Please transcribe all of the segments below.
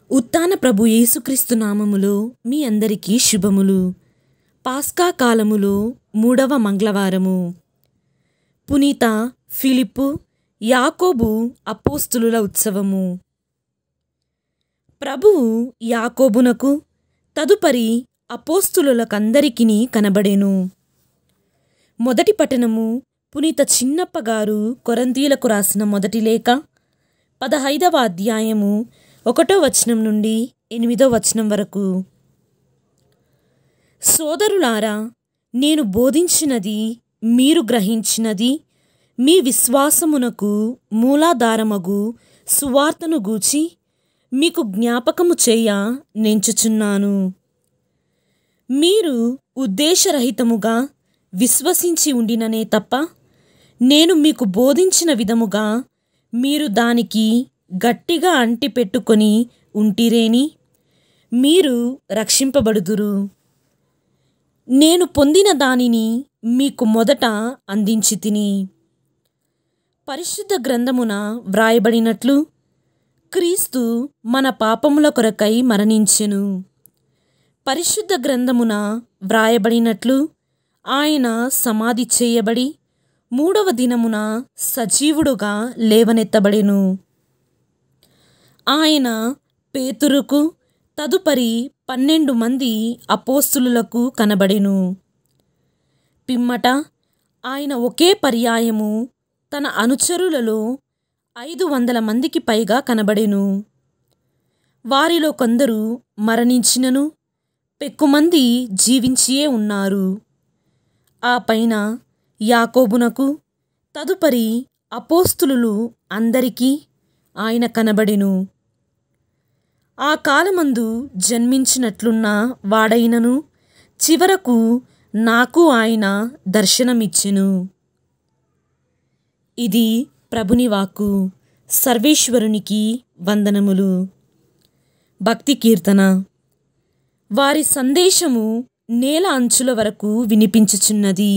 ఉత్తాన ప్రభు యేసుక్రీస్తు నామములో మీ అందరికీ శుభములు పాస్కా కాలములో మూడవ మంగళవారము పునీత ఫిలిప్పు యాకోబు అపోస్తులుల ఉత్సవము ప్రభువు యాకోబునకు తదుపరి అపోస్తులులకందరికిని కనబడెను మొదటి పఠనము పునీత చిన్నప్ప గారు కొరంతీలకు రాసిన మొదటి లేఖ పదహైదవ అధ్యాయము ఒకటో వచనం నుండి ఎనిమిదో వచనం వరకు సోదరులారా నేను బోధించినది మీరు గ్రహించినది మీ విశ్వాసమునకు మూలాధారమగు సువార్తను గూచి మీకు జ్ఞాపకము చేయ నెంచుచున్నాను మీరు ఉద్దేశరహితముగా విశ్వసించి ఉండిననే తప్ప నేను మీకు బోధించిన విధముగా మీరు దానికి గట్టిగా అంటిపెట్టుకొని ఉంటిరేని మీరు రక్షింపబడుదురు నేను పొందిన దానిని మీకు మొదట అందించి తిని పరిశుద్ధ గ్రంథమున వ్రాయబడినట్లు క్రీస్తు మన పాపముల కొరకై మరణించెను పరిశుద్ధ గ్రంథమున వ్రాయబడినట్లు ఆయన సమాధి చేయబడి మూడవ దినమున సజీవుడుగా లేవనెత్తబడెను ఆయన పేతురుకు తదుపరి పన్నెండు మంది అపోస్తులులకు కనబడెను పిమ్మట ఆయన ఒకే పర్యాయము తన అనుచరులలో ఐదు వందల మందికి పైగా కనబడెను వారిలో కొందరు మరణించినను పెక్కుమంది జీవించియే ఉన్నారు ఆ పైన యాకోబునకు తదుపరి అపోస్తులు అందరికీ ఆయన కనబడెను ఆ కాలమందు జన్మించినట్లున్న వాడైనను చివరకు నాకు ఆయన దర్శనమిచ్చెను ఇది ప్రభుని వాక్కు సర్వేశ్వరునికి వందనములు భక్తి కీర్తన వారి సందేశము నేల అంచుల వరకు వినిపించుచున్నది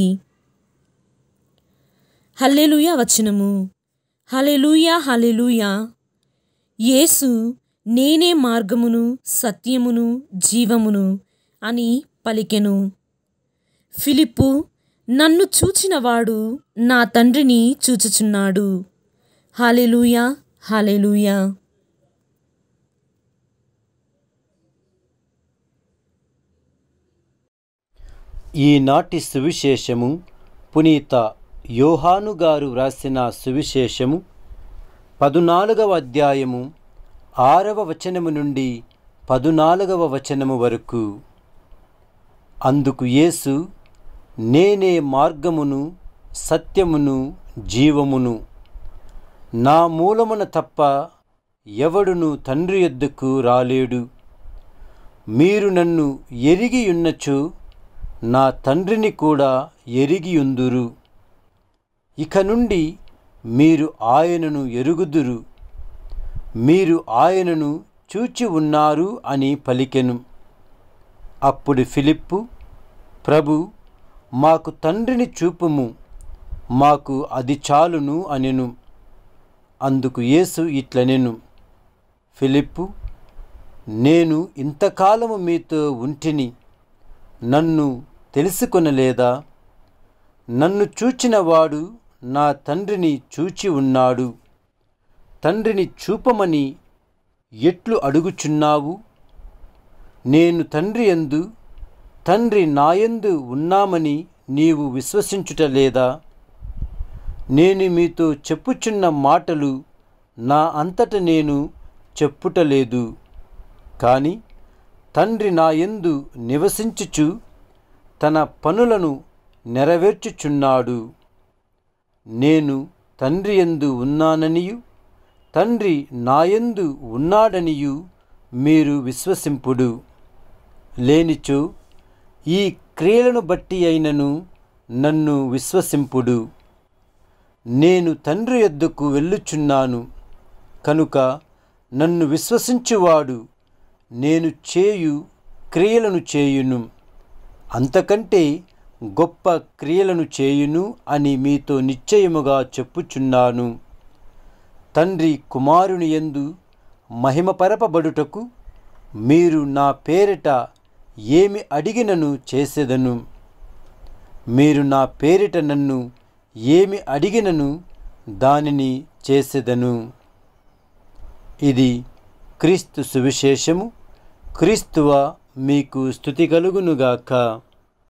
హల్లెలూయా వచనము హల్లెలూయా హల్లెలూయా యేసు నేనే మార్గమును సత్యమును జీవమును అని పలికెను ఫిలిప్పు నన్ను చూచినవాడు నా తండ్రిని చూచుచున్నాడు హాలెలూయా హాలెలూయా ఈనాటి సువిశేషము పునీత యోహాను గారు వ్రాసిన సువిశేషము పదునాలుగవ అధ్యాయము ఆరవ వచనము నుండి పదునాలుగవ వచనము వరకు అందుకు యేసు నేనే మార్గమును సత్యమును జీవమును నా మూలమున తప్ప ఎవడును తండ్రి యొద్దకు రాలేడు మీరు నన్ను ఎరిగియున్నచో నా తండ్రిని కూడా ఎరిగియుందురు ఇక నుండి మీరు ఆయనను ఎరుగుదురు మీరు ఆయనను చూచి ఉన్నారు అని పలికెను అప్పుడు ఫిలిప్పు ప్రభు మాకు తండ్రిని చూపుము మాకు అది చాలును అనెను అందుకు యేసు ఇట్లనెను ఫిలిప్పు నేను ఇంతకాలము మీతో ఉంటిని నన్ను తెలుసుకొనలేదా నన్ను చూచినవాడు నా తండ్రిని చూచి ఉన్నాడు తండ్రిని చూపమని ఎట్లు అడుగుచున్నావు నేను తండ్రి ఎందు తండ్రి నాయందు ఉన్నామని నీవు విశ్వసించుట లేదా నేను మీతో చెప్పుచున్న మాటలు నా అంతట నేను చెప్పుటలేదు కానీ తండ్రి నా యందు నివసించుచు తన పనులను నెరవేర్చుచున్నాడు నేను తండ్రి యందు ఉన్నాననియు తండ్రి నాయందు ఉన్నాడనియు మీరు విశ్వసింపుడు లేనిచో ఈ క్రియలను బట్టి అయినను నన్ను విశ్వసింపుడు నేను తండ్రి యొద్దకు వెళ్ళుచున్నాను కనుక నన్ను విశ్వసించువాడు నేను చేయు క్రియలను చేయును అంతకంటే గొప్ప క్రియలను చేయును అని మీతో నిశ్చయముగా చెప్పుచున్నాను తండ్రి కుమారుని యందు మహిమపరపబడుటకు మీరు నా పేరిట ఏమి అడిగినను చేసేదను మీరు నా పేరిట నన్ను ఏమి అడిగినను దానిని చేసేదను ఇది క్రీస్తు సువిశేషము క్రీస్తువ మీకు స్థుతి కలుగునుగాక